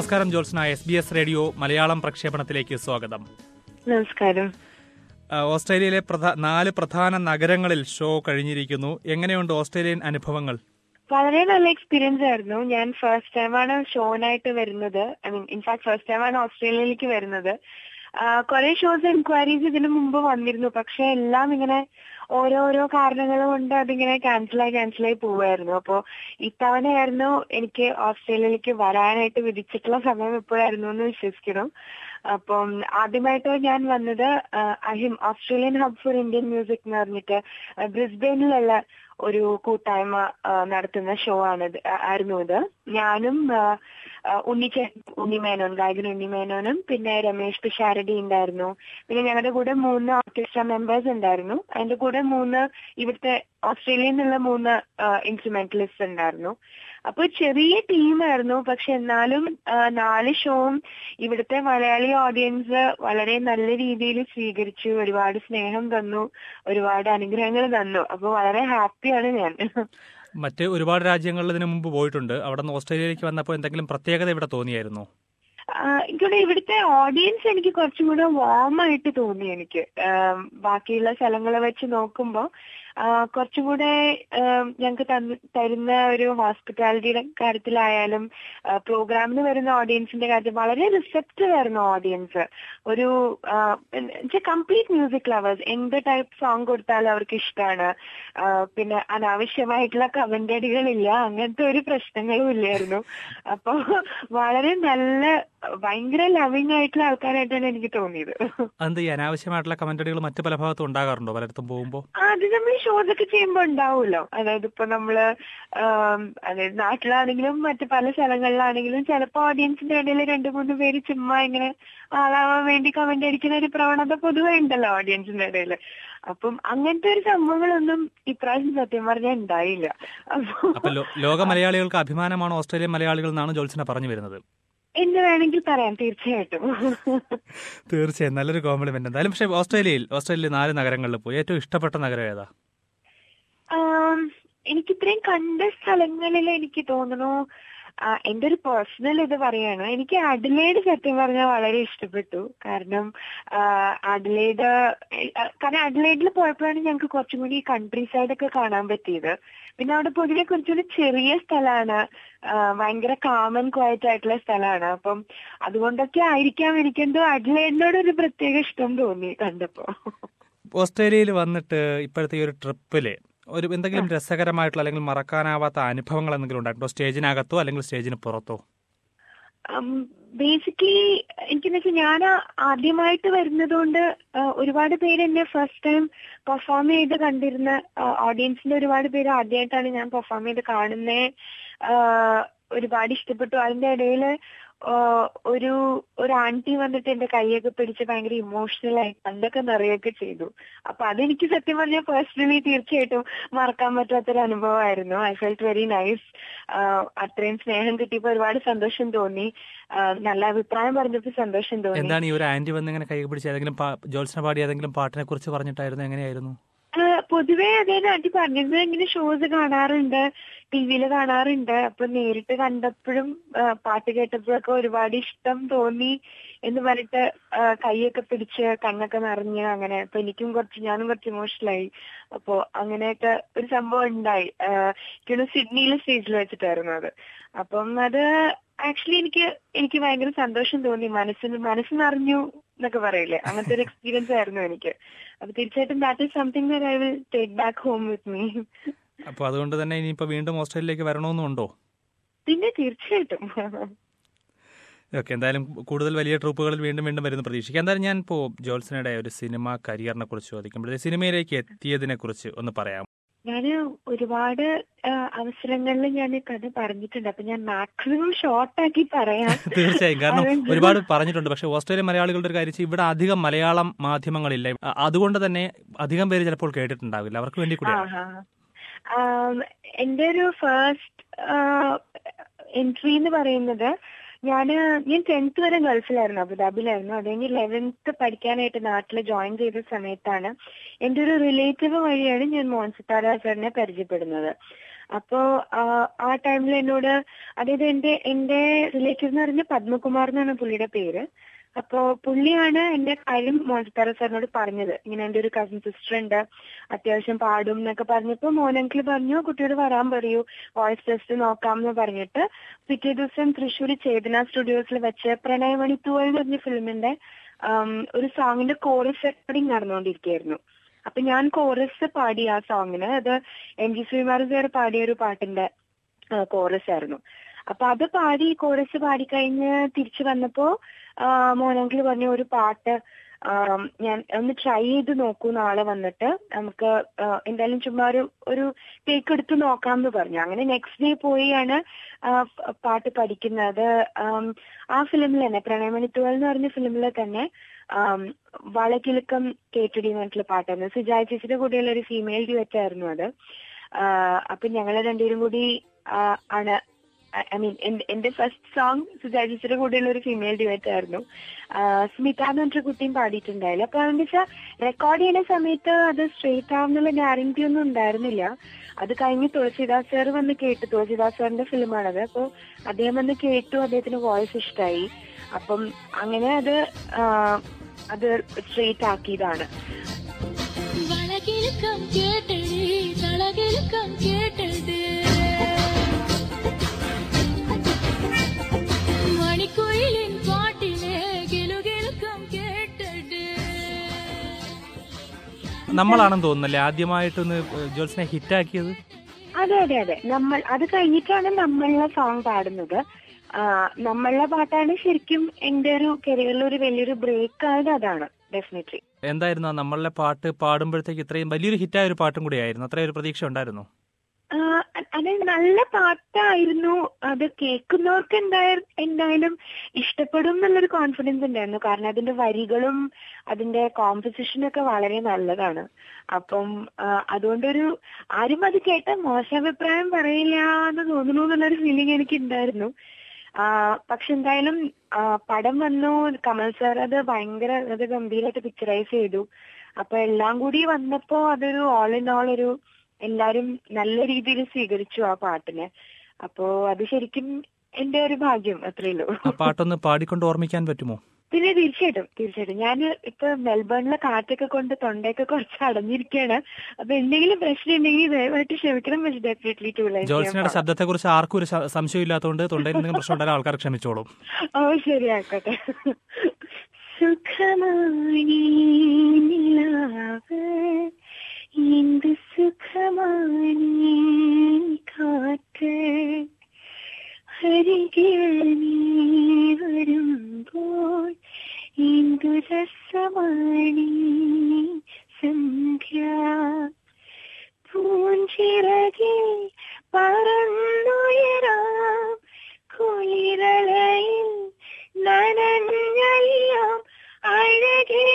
നമസ്കാരം Jyotsna S B S radio Malayalam പ്രക്ഷേപണത്തിലേക്ക് സ്വാഗതം നമസ്കാരം ആ, ഓസ്ട്രേലിയയിലെ പ്രധ- നാല് പ്രധാന നഗരങ്ങളിൽ ഷോ കഴിഞ്ഞിരിക്കുന്നു എങ്ങനെയുണ്ട് ഓസ്ട്രേലിയൻ അനുഭവങ്ങൾ വളരെ നല്ല എക്സ്പീരിയൻസ് ആയിരുന്നു ഞാൻ ഫസ്റ്റ് ടൈമാണ് ഷോനായിട്ട് വരുന്നത് ഐ മീൻ ഇൻഫാക്ട് ഫസ്റ്റ് ടൈമാണ് ഓസ്ട്രേലിയയിലേക്ക് വരുന്നത് കുറെ ഷോസ് എൻക്വയറീസ് ഇതിനു മുമ്പ് വന്നിരുന്നു പക്ഷെ എല്ലാം ഇങ്ങനെ ഓരോരോ കാരണങ്ങൾ കൊണ്ട് അതിങ്ങനെ ക്യാൻസലായി ക്യാൻസലായി പോവായിരുന്നു അപ്പോ ഇത്തവണയായിരുന്നു എനിക്ക് ഓസ്ട്രേലിയയിലേക്ക് വരാനായിട്ട് വിധിച്ചിട്ടുള്ള സമയം ഇപ്പോഴായിരുന്നു എന്ന് വിശ്വസിക്കണം അപ്പം ആദ്യമായിട്ട് ഞാൻ വന്നത് ആ, അഹിം Australian hub for Indian music എന്ന് പറഞ്ഞിട്ട് ആ, ബ്രിസ്ബെയിനിലുള്ള ഒരു കൂട്ടായ്മ ആ, നടത്തുന്ന ഷോ ആണ് ഇത് ആ, ആയിരുന്നു ഇത് ഞാനും ആ, ആ, ഉണ്ണിച്ചേ ഉണ്ണിമേനോൻ ഗായകൻ ഉണ്ണിമേനോനും പിന്നെ രമേശ് പിഷാരടി ഉണ്ടായിരുന്നു പിന്നെ ഞങ്ങളുടെ കൂടെ മൂന്ന് ഓർക്കസ്ട്ര മെമ്പേഴ്സ് ഉണ്ടായിരുന്നു അതിന്റെ കൂടെ മൂന്ന് ഇവിടുത്തെ ഓസ്ട്രേലിയയിൽ നിന്നുള്ള മൂന്ന് ഇൻസ്ട്രുമെന്റലിസ്റ്റ് ഉണ്ടായിരുന്നു അപ്പൊ ചെറിയ ടീമായിരുന്നു പക്ഷെ എന്നാലും ആ, നാല് ഷോവും ഇവിടുത്തെ മലയാളി ഓഡിയൻസ് വളരെ നല്ല രീതിയിൽ സ്വീകരിച്ചു ഒരുപാട് സ്നേഹം തന്നു ഒരുപാട് അനുഗ്രഹങ്ങൾ തന്നു അപ്പൊ വളരെ ഹാപ്പിയാണ് ഞാൻ മറ്റ് ഒരുപാട് രാജ്യങ്ങളിൽ ഇതിനു മുമ്പ് പോയിട്ടുണ്ട് അവിടെ നിന്ന് ഓസ്ട്രേലിയയിലേക്ക് വന്നപ്പോൾ എന്തെങ്കിലും പ്രത്യേകത ഇവിടെ തോന്നിയായിരുന്നോ ആ, എനിക്കിവിടെ ഇവിടുത്തെ ഓഡിയൻസ് എനിക്ക് കുറച്ചും കൂടെ വാം ആയിട്ട് തോന്നി എനിക്ക് ആം, ബാക്കിയുള്ള സ്ഥലങ്ങളെ വെച്ച് നോക്കുമ്പോ ആ, കുറച്ചും കൂടെ ഞങ്ങൾക്ക് തരുന്ന ഒരു ഹോസ്പിറ്റാലിറ്റിയുടെ കാര്യത്തിലായാലും പ്രോഗ്രാമിന് വരുന്ന ഓഡിയൻസിന്റെ കാര്യത്തിൽ വളരെ റിസപ്റ്റീവ് ആയിരുന്നു ഓഡിയൻസ് ഒരു കംപ്ലീറ്റ് മ്യൂസിക് ലവേഴ്സ് എന്ത് ടൈപ്പ് സോങ് കൊടുത്താലും അവർക്ക് ഇഷ്ടമാണ് പിന്നെ അനാവശ്യമായിട്ടുള്ള കമന്റടികളില്ല അങ്ങനത്തെ ഒരു പ്രശ്നങ്ങളും ഇല്ലായിരുന്നു അപ്പൊ വളരെ നല്ല ഭയങ്കര ലവിങ് ആയിട്ടുള്ള ആൾക്കാരായിട്ടാണ് എനിക്ക് തോന്നിയത് അതെന്ത് ഈ അനാവശ്യമായിട്ടുള്ള കമന്ററികൾ മറ്റ് പല ഭാഗത്തും ഉണ്ടാകാറുണ്ടോ പലയിടത്തും പോകുമ്പോൾ അത് നമ്മൾ ഷോസ് ഒക്കെ ചെയ്യുമ്പോ ഉണ്ടാവുമല്ലോ അതായത് ഇപ്പൊ നമ്മള് ആം, അതായത് നാട്ടിലാണെങ്കിലും മറ്റു പല സ്ഥലങ്ങളിലാണെങ്കിലും ചിലപ്പോ ഓഡിയൻസിന്റെ ഇടയിൽ രണ്ടു മൂന്ന് പേര് ചുമ്മാ ഇങ്ങനെ ആളാവാൻ വേണ്ടി കമന്റ് അടിക്കുന്ന ഒരു പ്രവണത പൊതുവെ ഉണ്ടല്ലോ ഓഡിയൻസിന്റെ ഇടയിൽ അപ്പം അങ്ങനത്തെ ഒരു സംഭവങ്ങളൊന്നും ഇപ്രാവശ്യം സത്യം പറഞ്ഞാൽ ഉണ്ടായില്ല അപ്പൊ അപ്പൊ ലോ- ലോക മലയാളികൾക്ക് അഭിമാനമാണ് ഓസ്ട്രേലിയൻ മലയാളികൾ എന്നാണ് ജോത്സ്ന പറഞ്ഞു വരുന്നത് എന്ന് വേണമെങ്കിൽ പറയാം തീർച്ചയായിട്ടും തീർച്ചയായും നല്ലൊരു കോംപ്ലിമെന്റ് എന്തായാലും പക്ഷേ ഓസ്ട്രേലിയയിൽ ഓസ്ട്രേലിയയിൽ നാല് നഗരങ്ങളിൽ പോയി ഏറ്റവും ഇഷ്ടപ്പെട്ട നഗരം ഏതാ ആം, എനിക്ക് ഇത്രയും കണ്ട സ്ഥലങ്ങളിൽ എനിക്ക് തോന്നുന്നു ആ, എന്റെ ഒരു പേഴ്സണൽ ഇത് പറയാണ് എനിക്ക് അഡലേഡ് സത്യം പറഞ്ഞാൽ വളരെ ഇഷ്ടപ്പെട്ടു കാരണം ആ, അഡലേഡ് ഏ, ആ, കാരണം അഡലേഡിൽ പോയപ്പോഴാണ് ഞങ്ങൾക്ക് കുറച്ചും കൂടി ഈ കൺട്രി സൈഡ് ഒക്കെ കാണാൻ പറ്റിയത് പിന്നെ അവിടെ പൊതുവെ കുറച്ചുകൂടി ചെറിയ സ്ഥലമാണ് ഭയങ്കര കാമൻ ക്വയറ്റ് ആയിട്ടുള്ള സ്ഥലമാണ് അപ്പം അതുകൊണ്ടൊക്കെ ആയിരിക്കാം എനിക്കെന്തോ അഡലേഡിനോട് ഒരു പ്രത്യേക ഇഷ്ടം തോന്നി കണ്ടപ്പോ ഓസ്ട്രേലിയയിൽ വന്നിട്ട് ഇപ്പോഴത്തെ ഈ ഒരു ട്രിപ്പില് ഒരു എന്തെങ്കിലും രസകരമായിട്ടുള്ള അല്ലെങ്കിൽ മറക്കാനാവാത്ത അനുഭവങ്ങൾ എന്തെങ്കിലും ഉണ്ടായിട്ടുണ്ടോ സ്റ്റേജിനകത്തോ അല്ലെങ്കിൽ സ്റ്റേജിന് പുറത്തോ ബേസിക്കലി എനിക്കെന്ന് വെച്ചാൽ ഞാൻ ആദ്യമായിട്ട് വരുന്നതുകൊണ്ട് ആ, ഒരുപാട് പേര് എന്നെ ഫസ്റ്റ് ടൈം പെർഫോം ചെയ്ത് കണ്ടിരുന്ന ഓഡിയൻസിന്റെ ഒരുപാട് പേര് ആദ്യമായിട്ടാണ് ഞാൻ പെർഫോം ചെയ്ത് കാണുന്നേ ആ, ഒരുപാട് ഇഷ്ടപ്പെട്ടു അതിന്റെ ഇടയിൽ ഒരു ഒരു ആന്റി വന്നിട്ട് എന്റെ കൈയൊക്കെ പിടിച്ച് ഭയങ്കര ഇമോഷണൽ ആയി കണ്ടൊക്കെ നിറയൊക്കെ ചെയ്തു അപ്പൊ അതെനിക്ക് സത്യം പറഞ്ഞാൽ പേഴ്സണലി തീർച്ചയായിട്ടും മറക്കാൻ പറ്റാത്തൊരു അനുഭവമായിരുന്നു ഐ ഫെൽറ്റ് വെരി നൈസ് അത്രയും സ്നേഹം കിട്ടിയപ്പോ ഒരുപാട് സന്തോഷം തോന്നി ആ, നല്ല അഭിപ്രായം പറഞ്ഞപ്പോ സന്തോഷം തോന്നി എന്താണ് ഈ ഒരു ആന്റി വന്ന് ഇങ്ങനെ കൈ പിടിച്ച് ഏതെങ്കിലും പാ- ജോത്സ്ന പാടി ഏതെങ്കിലും പാട്ടിനെ കുറിച്ച് പറഞ്ഞിട്ടായിരുന്നു എങ്ങനെയായിരുന്നു ആ, പൊതുവേ അതേ നാട്ടി പറഞ്ഞത് ഇങ്ങനെ ഷോസ് കാണാറുണ്ട് ടിവിയിൽ കാണാറുണ്ട് അപ്പൊ നേരിട്ട് കണ്ടപ്പോഴും ആ, പാട്ട് കേട്ടപ്പോഴൊക്കെ ഒരുപാട് ഇഷ്ടം തോന്നി എന്ന് പറഞ്ഞിട്ട് ആ, കൈയൊക്കെ പിടിച്ച് കണ്ണൊക്കെ നിറഞ്ഞ് അങ്ങനെ അപ്പൊ എനിക്കും കുറച്ച് ഞാനും കുറച്ച് ഇമോഷണലായി അപ്പൊ അങ്ങനെയൊക്കെ ഒരു സംഭവം ഉണ്ടായി എനിക്ക് സിഡ്നിയിലെ സ്റ്റേജിൽ വെച്ചിട്ടായിരുന്നു അത് അപ്പം അത് ആക്ച്വലി എനിക്ക് എനിക്ക് ഭയങ്കര സന്തോഷം തോന്നി മനസ്സിന് മനസ്സ് നിറഞ്ഞു എന്നൊക്കെ പറയില്ലേ അങ്ങനത്തെ ഒരു എക്സ്പീരിയൻസ് ആയിരുന്നു എനിക്ക് അപ്പൊ തീർച്ചയായിട്ടും that is something I will take back home with me അപ്പൊ അതുകൊണ്ട് തന്നെ ഇനിയിപ്പോ വീണ്ടും ഓസ്ട്രേലിയയിലേക്ക് വരണമെന്നുണ്ടോ പിന്നെ തീർച്ചയായിട്ടും ഓക്കെ എന്തായാലും കൂടുതൽ വലിയ ട്രൂപ്പുകളിൽ വീണ്ടും വീണ്ടും വരുന്ന പ്രതീക്ഷിക്കാം എന്തായാലും ഞാൻ ഇപ്പോൾ ജോത്സനയുടെ ഒരു സിനിമ കരിയറിനെ കുറിച്ച് ചോദിക്കുമ്പോൾ സിനിമയിലേക്ക് എത്തിയതിനെ കുറിച്ച് ഒന്ന് പറയാം ഞാൻ ഒരുപാട് ആ, അവസരങ്ങളിൽ ഞാൻ ഈ കഥ പറഞ്ഞിട്ടുണ്ട് അപ്പൊ ഞാൻ മാക്സിമം ഷോർട്ടാക്കി പറയാം തീർച്ചയായും കാരണം അതെന്ത്? ഒരുപാട് പറഞ്ഞിട്ടുണ്ട് പക്ഷേ ഓസ്ട്രേലിയൻ മലയാളികളുടെ ഒരു കാര്യം വെച്ചാൽ ഇവിടെ അധികം മലയാളം മാധ്യമങ്ങളില്ല അ- അതുകൊണ്ട് തന്നെ അധികം പേര് ചിലപ്പോൾ കേട്ടിട്ടുണ്ടാവില്ല അവർക്ക് വേണ്ടി കൂടി ആഹാ. ആം, എന്റെ ഒരു ഫസ്റ്റ് എൻട്രി എന്ന് പറയുന്നത് ഞാന് ഞാൻ ടെൻത്ത് വരെ ഗൾഫിലായിരുന്നു അബുദാബിയിലായിരുന്നു അത് കഴിഞ്ഞ് ലെവൻത്ത് പഠിക്കാനായിട്ട് നാട്ടിൽ ജോയിൻ ചെയ്ത സമയത്താണ് എന്റെ ഒരു റിലേറ്റീവ് വഴിയാണ് ഞാൻ മോൻസിത്താര സാറിനെ പരിചയപ്പെടുന്നത് അപ്പോ ആ ടൈമിൽ എന്നോട് അതായത് എന്റെ എന്റെ റിലേറ്റീവ് എന്ന് പറഞ്ഞ പത്മകുമാർ എന്നാണ് പുള്ളിയുടെ പേര് അപ്പോ പുള്ളിയാണ് എന്റെ കാര്യം മോൻസിത്താര സാറിനോട് പറഞ്ഞത് ഇങ്ങനെ എന്റെ ഒരു കസിൻ സിസ്റ്റർ ഉണ്ട് അത്യാവശ്യം പാടും എന്നൊക്കെ പറഞ്ഞപ്പോ മോനങ്കിൾ പറഞ്ഞു കുട്ടിയോട് വരാൻ പറയൂ വോയിസ് ടെസ്റ്റ് നോക്കാം എന്ന് പറഞ്ഞിട്ട് പിറ്റേ ദിവസം തൃശ്ശൂർ ചേതന സ്റ്റുഡിയോസിൽ വെച്ച് പ്രണയമണി ടു എന്ന് പറഞ്ഞ ഫിലിമിന്റെ ഒരു സോങ്ങിന്റെ കോറസ് റെക്കോർഡിംഗ് നടന്നുകൊണ്ടിരിക്കുകയായിരുന്നു അപ്പൊ ഞാൻ കോറസ് പാടി ആ സോങ്ങിന് അത് എം ജി ശ്രീമാർ സാർ പാടിയ ഒരു പാട്ടിന്റെ കോറസ് ആയിരുന്നു അപ്പൊ അത് പാടി കോറസ് പാടിക്കഴിഞ്ഞ് തിരിച്ചു വന്നപ്പോ മോനെങ്കിൽ പറഞ്ഞ ഒരു പാട്ട് ഞാൻ ഒന്ന് ട്രൈ ചെയ്ത് നോക്കൂ നാളെ വന്നിട്ട് നമുക്ക് എന്തായാലും ചുമ്മാ ഒരു ഒരു ടേക്ക് എടുത്ത് നോക്കാം എന്ന് പറഞ്ഞു അങ്ങനെ നെക്സ്റ്റ് ഡേ പോയാണ് പാട്ട് പഠിക്കുന്നത് ആ ഫിലിമിൽ തന്നെ പ്രണയമണി ട്വൽവ് എന്ന് പറഞ്ഞ ഫിലിമിൽ തന്നെ വളക്കിലുക്കം കേട്ടിടി എന്നിട്ടുള്ള പാട്ടായിരുന്നു സുജായ ചേച്ചിയുടെ കൂടെയുള്ള ഒരു ഫീമെയിൽ ഡ്യുവറ്റ് ആയിരുന്നു അത് അപ്പൊ ഞങ്ങൾ രണ്ടുപേരും കൂടി ആണ് ഐ മീൻ എന്റെ ഫസ്റ്റ് സോങ് സുജാ ചേച്ചിയുടെ കൂടെയുള്ള ഒരു ഫീമെയിൽ ഡ്യുവറ്റ് ആയിരുന്നു സ്മിത എന്ന് പറഞ്ഞൊരു കുട്ടിയും പാടിയിട്ടുണ്ടായില്ല അപ്പൊ എന്താ വെച്ചാൽ റെക്കോർഡ് ചെയ്യുന്ന സമയത്ത് അത് സ്ട്രേറ്റ് ആവുന്നുള്ള ഗ്യാരണ്ടി ഒന്നും ഉണ്ടായിരുന്നില്ല അത് കഴിഞ്ഞ് തുളസിദാസ് സാർ വന്ന് കേട്ടു തുളസിദാസ് സാറിന്റെ ഫിലിമാണത് അപ്പൊ അദ്ദേഹം വന്ന് കേട്ടു അദ്ദേഹത്തിന് വോയിസ് ഇഷ്ടമായി അപ്പം അങ്ങനെ അത് അത് സ്ട്രേറ്റ് ആക്കിയതാണ് വളകിലുക്കം കേട്ടത് തളകിലുക്കം കേട്ടത് മണിക്കുയിലിൻ പാട്ടിലെ കിലുകിലുക്കം കേട്ടത് നമ്മളാണെന്ന് തോന്നുന്നല്ലേ ആദ്യമായിട്ടൊന്ന് ജോൽസിനെ ഹിറ്റാക്കിയത് അതെ അതെ അതെ നമ്മൾ അത് കഴിഞ്ഞിട്ടാണ് നമ്മളുടെ സോങ് പാടുന്നത് നമ്മളുടെ പാട്ടാണ് ശരിക്കും എന്റെ ഒരു കരിയറിൽ ഒരു വലിയൊരു ബ്രേക്ക് ആയത് അതാണ് ഡെഫിനറ്റ്ലി എന്തായിരുന്നു ആ നമ്മളുടെ പാട്ട് പാടുമ്പോഴത്തേക്ക് ഇത്രയും വലിയൊരു ഹിറ്റായ ഒരു പാട്ടും കൂടി ആയിരുന്നു അത്രയും ഒരു പ്രതീക്ഷ ഉണ്ടായിരുന്നു അത് നല്ല പാട്ടായിരുന്നു അത് കേൾക്കുന്നവർക്ക് എന്തായാലും എന്തായാലും ഇഷ്ടപ്പെടും എന്നുള്ളൊരു കോൺഫിഡൻസ് ഉണ്ടായിരുന്നു കാരണം അതിന്റെ വരികളും അതിന്റെ കോമ്പസിഷനൊക്കെ വളരെ നല്ലതാണ് അപ്പം അതുകൊണ്ടൊരു ആരും അത് കേട്ട മോശാഭിപ്രായം പറയില്ല എന്ന് തോന്നുന്നു എന്നുള്ളൊരു ഫീലിംഗ് എനിക്ക് ഉണ്ടായിരുന്നു പക്ഷെ എന്തായാലും പടം വന്നു കമൽ സാർ അത് ഭയങ്കര അത് ഗംഭീരമായിട്ട് പിക്ചറൈസ് ചെയ്തു അപ്പൊ എല്ലാം കൂടി വന്നപ്പോ അതൊരു ഓൾ ഇൻ ഓൾ ഒരു എല്ലാരും നല്ല രീതിയിൽ സ്വീകരിച്ചു ആ പാട്ടിനെ അപ്പോ അത് ശരിക്കും എന്റെ ഒരു ഭാഗ്യം അത്രേ ഉള്ളൂ ആ പാട്ടൊന്ന് പാടിക്കൊണ്ട് ഓർമ്മിക്കാൻ പറ്റുമോ പിന്നെ തീർച്ചയായിട്ടും തീർച്ചയായിട്ടും ഞാൻ ഇപ്പൊ മെൽബണിലെ കാറ്റൊക്കെ കൊണ്ട് തൊണ്ടയൊക്കെ കുറച്ച് അടഞ്ഞിരിക്കുകയാണ് അപ്പൊ എന്തെങ്കിലും പ്രശ്നം ഉണ്ടെങ്കിൽ ദയവായിട്ട് ക്ഷമിക്കണം പക്ഷെ ഡെഫിനറ്റ്ലി ടു ജോൾസിനയുടെ ശബ്ദത്തെ കുറിച്ച് ആർക്കും ഒരു സംശയം ഇല്ലാത്തതുകൊണ്ട് തൊണ്ടയിൽ എന്തെങ്കിലും പ്രശ്നം ഉണ്ടായാൽ ആൾക്കാർ ക്ഷമിച്ചോളും ഓ ശരിയാക്കട്ടെ സുഖമായി നിലാവ് എന്ത് സുഖമായി കാറ്റ് അരികിൽ നീ വരുമ്പോൾ എന്തു രസമാണ് സന്ധ്യ പൂഞ്ചിറകിൽ പറന്നുയരാം കുളിരളയിൽ നനഞ്ഞെല്ലാം അഴകേ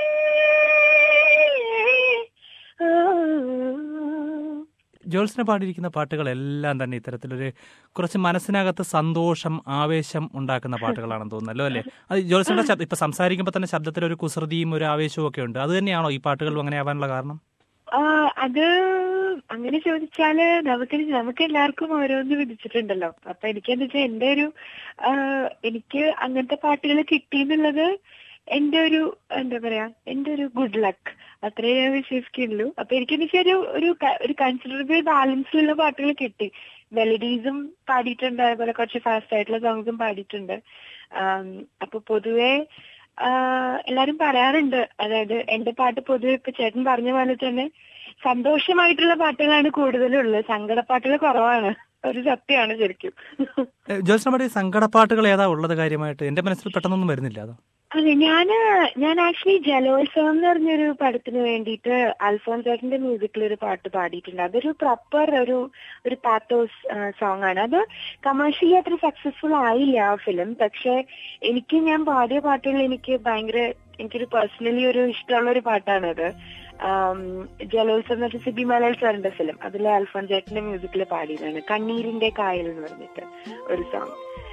ജോൾസിനെ പാടിയിരിക്കുന്ന പാട്ടുകളെല്ലാം തന്നെ ഇത്തരത്തിലൊരു കുറച്ച് മനസ്സിനകത്ത് സന്തോഷം ആവേശം ഉണ്ടാക്കുന്ന പാട്ടുകളാണെന്ന് തോന്നുന്നല്ലോ അല്ലേ അത് ജോൾസിന്റെ ശബ്ദം ഇപ്പൊ സംസാരിക്കുമ്പോൾ തന്നെ ശബ്ദത്തിൽ ഒരു കുസൃതിയും ഒരു ആവേശവും ഒക്കെ ഉണ്ട് അത് തന്നെയാണോ ഈ പാട്ടുകൾ അങ്ങനെ ആവാനുള്ള കാരണം അത് അങ്ങനെ ചോദിച്ചാല് നമുക്ക് നമുക്ക് എല്ലാവർക്കും ഓരോന്ന് വിധിച്ചിട്ടുണ്ടല്ലോ അപ്പൊ എനിക്കെന്താ വെച്ചാൽ എന്റെ ഒരു എനിക്ക് അങ്ങനത്തെ പാട്ടുകൾ കിട്ടിയെന്നുള്ളത് എന്റെ ഒരു എന്താ പറയാ എന്റെ ഒരു ഗുഡ് ലക്ക് അത്രേ ഞാൻ വിശ്വസിക്കുള്ളൂ അപ്പൊ എനിക്കെന്ന് വെച്ചാൽ ഒരു ഒരു ഒരു കൺസിഡറബിൾ ബാലൻസിലുള്ള പാട്ടുകൾ കിട്ടി മെലഡീസും പാടിയിട്ടുണ്ട് അതുപോലെ കുറച്ച് ഫാസ്റ്റ് ആയിട്ടുള്ള സോങ്സും പാടിയിട്ടുണ്ട് അപ്പൊ പൊതുവെ എല്ലാരും പറയാറുണ്ട് അതായത് എന്റെ പാട്ട് പൊതുവെ ഇപ്പൊ ചേട്ടൻ പറഞ്ഞ പോലെ തന്നെ സന്തോഷമായിട്ടുള്ള പാട്ടുകളാണ് കൂടുതലുള്ളത് സങ്കടപ്പാട്ടുകൾ കുറവാണ് ഒരു സത്യമാണ് ശരിക്കും ജോത്സ്നമ്മയുടെ സങ്കടപ്പാട്ടുകൾ ഏതാ ഉള്ളത് കാര്യമായിട്ട് എന്റെ മനസ്സിൽ പെട്ടെന്നൊന്നും വരുന്നില്ല അതോ അതെ ഞാന് ഞാൻ ആക്ച്വലി ജലോത്സവം എന്ന് പറഞ്ഞൊരു പടത്തിന് വേണ്ടിയിട്ട് അൽഫോൺ ചേട്ടന്റെ മ്യൂസിക്കിൽ ഒരു പാട്ട് പാടിയിട്ടുണ്ട് അതൊരു പ്രോപ്പർ ഒരു ഒരു പാത്തോസ് സോങ് ആണ് അത് കമേഴ്ഷ്യലി അത്ര സക്സസ്ഫുൾ ആയില്ല ആ ഫിലിം പക്ഷെ എനിക്ക് ഞാൻ പാടിയ പാട്ടുകൾ എനിക്ക് ഭയങ്കര എനിക്കൊരു പേഴ്സണലി ഒരു ഇഷ്ടമുള്ള ഒരു പാട്ടാണത് ജലോത്സവം എന്ന് വെച്ചാൽ സിബി മലയാൾ സാറിന്റെ ഫിലിം അതിലെ അൽഫോൺ ചേട്ടന്റെ മ്യൂസിക്കിൽ പാടിയതാണ് കണ്ണീരിന്റെ കായൽ എന്ന് പറഞ്ഞിട്ട് ഒരു സോങ്